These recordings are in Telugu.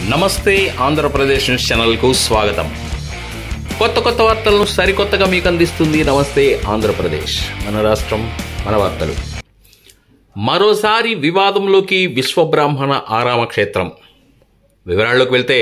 నమస్తే ఆంధ్రప్రదేశ్ న్యూస్ ఛానల్కు స్వాగతం కొత్త కొత్త వార్తలను సరికొత్తగా మీకు అందిస్తుంది నమస్తే ఆంధ్రప్రదేశ్ మన రాష్ట్రం మన వార్తలు మరోసారి వివాదంలోకి విశ్వబ్రాహ్మణ ఆరామ క్షేత్రం వివరాల్లోకి వెళ్తే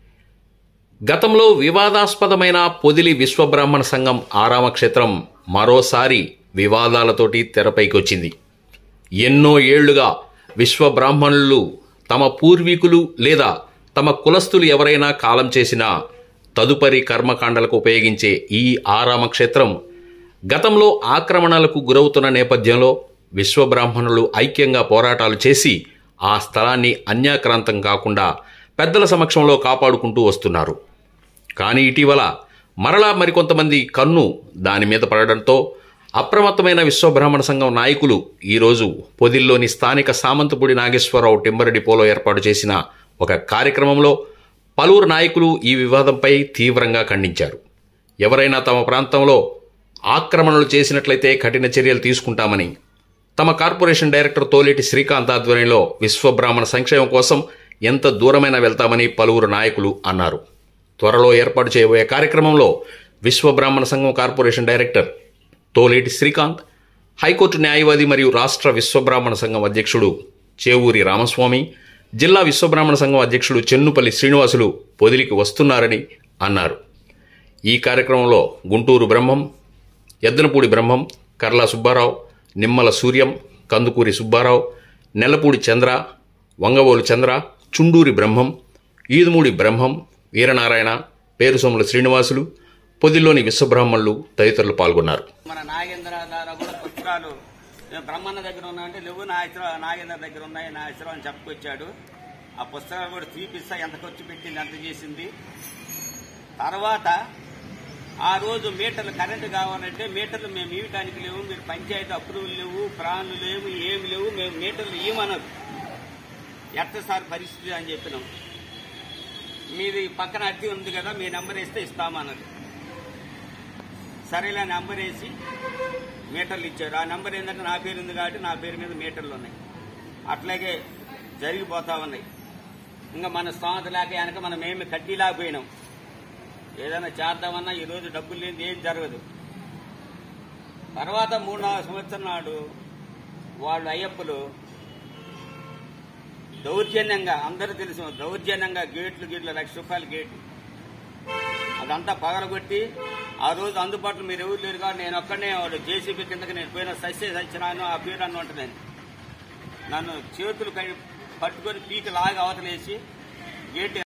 గతంలో వివాదాస్పదమైన పొదిలి విశ్వబ్రాహ్మణ సంఘం ఆరామ క్షేత్రం మరోసారి వివాదాలతోటి తెరపైకి వచ్చింది ఎన్నో ఏళ్లుగా విశ్వబ్రాహ్మణులు తమ పూర్వీకులు లేదా తమ కులస్తులు ఎవరైనా కాలం చేసిన తదుపరి కర్మకాండలకు ఉపయోగించే ఈ ఆరామ క్షేత్రం గతంలో ఆక్రమణలకు గురవుతున్న నేపథ్యంలో విశ్వబ్రాహ్మణులు ఐక్యంగా పోరాటాలు చేసి ఆ స్థలాన్ని అన్యాక్రాంతం కాకుండా పెద్దల సమక్షంలో కాపాడుకుంటూ వస్తున్నారు కానీ ఇటీవల మరలా మరికొంతమంది కన్ను దాని మీద పడడంతో అప్రమత్తమైన విశ్వబ్రాహ్మణ సంఘం నాయకులు ఈరోజు పొదిల్లోని స్థానిక సామంతపూడి నాగేశ్వరరావు టింబర్ డిపోలో ఏర్పాటు చేసిన ఒక కార్యక్రమంలో పలువురు నాయకులు ఈ వివాదంపై తీవ్రంగా ఖండించారు ఎవరైనా తమ ప్రాంతంలో ఆక్రమణలు చేసినట్లయితే కఠిన చర్యలు తీసుకుంటామని తమ కార్పొరేషన్ డైరెక్టర్ తోలేటి శ్రీకాంత్ ఆధ్వర్యంలో విశ్వబ్రాహ్మణ సంక్షేమం కోసం ఎంత దూరమైనా వెళ్తామని పలువురు నాయకులు అన్నారు త్వరలో ఏర్పాటు చేయబోయే కార్యక్రమంలో విశ్వబ్రాహ్మణ సంఘం corporation director Toleti Srikanth high court న్యాయవాది మరియు రాష్ట్ర విశ్వబ్రాహ్మణ సంఘం అధ్యక్షుడు చేవూరి రామస్వామి జిల్లా విశ్వబ్రాహ్మణ సంఘం అధ్యక్షుడు చెన్నుపల్లి శ్రీనివాసులు పొదిలికి వస్తున్నారని అన్నారు ఈ కార్యక్రమంలో గుంటూరు బ్రహ్మం ఎద్దనపూడి బ్రహ్మం కర్లా సుబ్బారావు నిమ్మల సూర్యం కందుకూరి సుబ్బారావు నెల్లపూడి చంద్ర వంగవోలు చంద్ర చుండూరి బ్రహ్మం ఈదుమూడి బ్రహ్మం వీరనారాయణ పేరుసోముల శ్రీనివాసులు పొదిల్లోని విశ్వబ్రాహ్మణులు తదితరులు పాల్గొన్నారు మన నాగేంద్ర ద్వారా కూడా పుస్తకాలు నేను బ్రహ్మన్న దగ్గర ఉన్నా అంటే నువ్వు నా ఇష్టం నాగేంద్ర దగ్గర ఉన్నాయి నా ఇష్టం అని చెప్పుకొచ్చాడు ఆ పుస్తకాలు కూడా చూపిస్తా ఎంత ఖర్చు పెట్టింది ఎంత చేసింది తర్వాత ఆ రోజు మీటర్లు కరెంటు కావాలంటే మీటర్లు మేము ఇవ్వటానికి లేవు మీరు పంచాయతీ అప్రూవల్ లేవు ప్రాణులు లేవు ఏమి లేవు మేము మీటర్లు ఇవ్వమనదు ఎట్ట సార్ పరిస్థితి అని చెప్పినాం మీది పక్కన అద్దె ఉంది కదా మీ నెంబర్ ఇస్తే ఇస్తామన్నది సరేలే నెంబర్ వేసి మీటర్లు ఇచ్చారు ఆ నెంబర్ ఏంటంటే నా పేరు ఉంది కాబట్టి నా పేరు మీద మీటర్లు ఉన్నాయి అట్లాగే జరిగిపోతా ఉన్నాయి ఇంకా మన స్థామత లేక వెనక మనం ఏమి కట్టిలాకపోయినాం ఏదైనా చేద్దామన్నా ఈ రోజు డబ్బులు లేని ఏం జరగదు తర్వాత మూడు నాలుగు సంవత్సరం నాడు వాళ్ళు అయ్యప్పలు దౌర్జన్యంగా అందరూ తెలుసు దౌర్జన్యంగా గేట్లు గేట్లు లక్ష రూపాయల గేట్లు అదంతా పగలగొట్టి ఆ రోజు అందుబాటులో మీరు ఎవరు లేరు కాబట్టి నేను ఒక్కడనే వాడు జేసీబీ కిందకి నేను పోయిన సస్య సత్యనారాయణ ఆ పేరు అని ఉంటుంది నన్ను చేతులు కై- పట్టుకొని పీకి లాగి అవతలేసి గేట్